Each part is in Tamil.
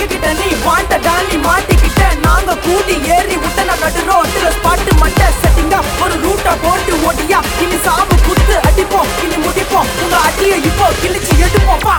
எங்ககிட்ட நீ வாண்டடா நீ மாட்டிக்கிட்ட நாங்க கூடி ஏறி விட்ட நான் நடு ரோட்டுல ஸ்பாட்டு மட்ட செட்டிங்கா ஒரு ரூட்டா போட்டு ஓட்டியா இனி சாவு குத்து அடிப்போம் இனி முடிப்போம் உங்க அடியை இப்போ கிழிச்சு எடுப்போம் வா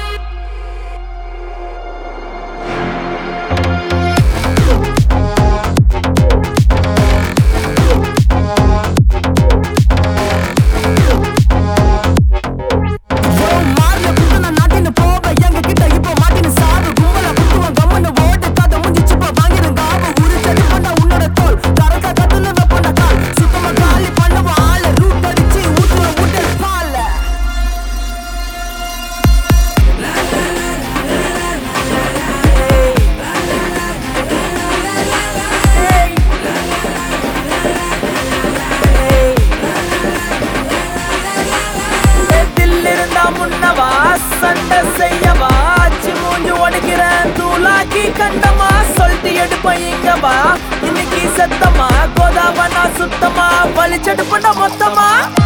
மாறின புது நான் நாட்டின்னு போவேன் எங்க கிட்ட இப்போ மாட்டின்னு சாவு கும்பல குத்துவன் கம்மன்னு ஓட்டு கதை முடிச்சு இப்போ வாங்கிடும் காவு உரிச்சடி பண்ண உன்னோட தோல் கரக்கா கத்துல வைப்பண்ண கால் சுத்தமா காலி பண்ணுவோம் ஆளு ரூட் அடிச்சு ஊத்துவ முட்டை பால இருந்தா முன்னவா சண்டை செய்யவா ஆச்சு மூஞ்சி உடைக்கிறேன் தூளாக்கி கண்டமா சொல்லிட்டு எடுப்பேன் இங்கவா இன்னைக்கு சத்தமா கோதாவா நான் சுத்தமா வலிச்செடுப்பா மொத்தமா